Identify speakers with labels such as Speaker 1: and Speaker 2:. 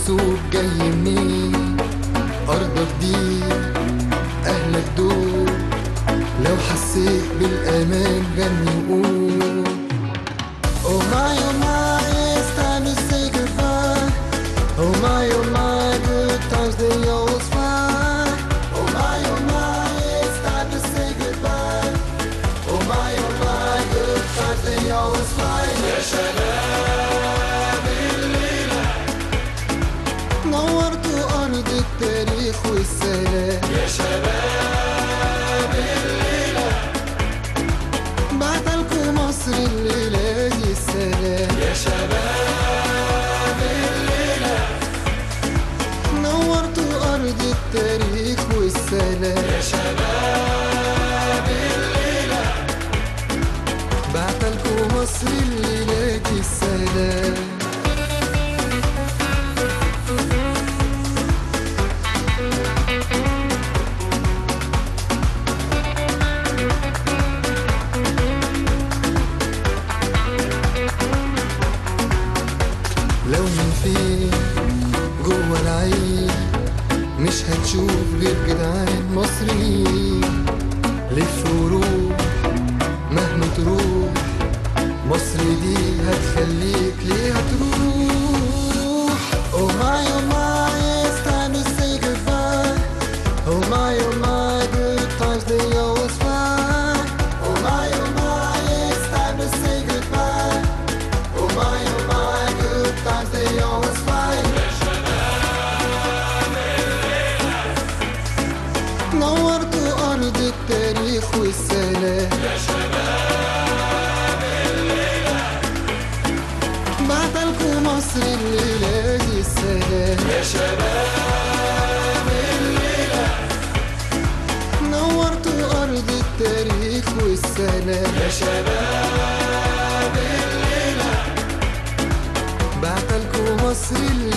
Speaker 1: محسوب جاي منين أرضك دي أهلك دول لو حسيت بالأمان غني وقول Oh my, oh my, it's time to say goodbye Oh my, oh my, good times they always fly Oh my, oh my, it's time to say goodbye Oh my, oh my, good times they always fly يا شباب الليلة نورتوا أرض التاريخ والسلام يا شباب الليلة بعتلكوا مصر الليلة دي السلام يا شباب الليلة نورتوا أرض التاريخ والسلام يا شباب الليلة بعتلكوا مصر الليلة دي السلام لو من فين جوه العين مش هتشوف غير جدعان مصريين لف وروح مهما تروح مصر دي هتخليك ليها تروح Oh my oh my it's time to say goodbye Oh my oh my good times they always fly Oh my oh my it's time to say goodbye Oh my, oh my, good times they always fly. نورتوا أرض التاريخ والسلام يا شباب الليلة بعتلكوا مصر الليلة دي السلام يا شباب الليلة نورتوا أرض التاريخ والسلام يا شباب الليلة بعتلكوا مصر الليلة